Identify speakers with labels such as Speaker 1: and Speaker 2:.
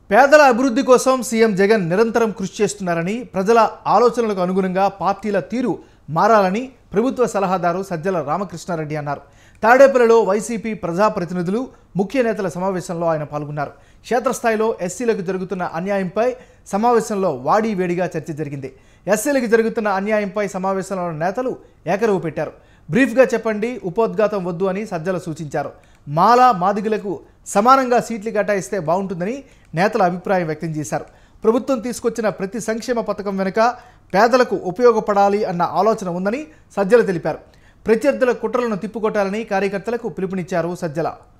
Speaker 1: పేదల అభివృద్ధి కోసం సీఎం జగన్ నిరంతరం కృషి చేస్తున్నారని ప్రజల ఆలోచనలకు అనుగుణంగా పార్టీల తీరు మారాలని ప్రభుత్వ సలహాదారు సజ్జల రామకృష్ణారెడ్డి అన్నారు తాడేపల్లిలో వైసీపీ ప్రజాప్రతినిధులు ముఖ్య నేతల సమావేశంలో ఆయన పాల్గొన్నారు క్షేత్రస్థాయిలో ఎస్సీలకు జరుగుతున్న అన్యాయంపై సమావేశంలో వాడి వేడిగా చర్చ జరిగింది ఎస్సీలకు జరుగుతున్న అన్యాయంపై సమావేశంలో నేతలు ఏకరువు పెట్టారు బ్రీఫ్గా చెప్పండి ఉపోద్ఘాతం వద్దు అని సజ్జల సూచించారు మాల మాదిగులకు సమానంగా సీట్లు కేటాయిస్తే బాగుంటుందని నేతల అభిప్రాయం వ్యక్తం చేశారు ప్రభుత్వం తీసుకొచ్చిన ప్రతి సంక్షేమ పథకం వెనుక పేదలకు ఉపయోగపడాలి అన్న ఆలోచన ఉందని సజ్జల తెలిపారు ప్రత్యర్థుల కుట్రలను తిప్పుకొట్టాలని కార్యకర్తలకు పిలుపునిచ్చారు సజ్జల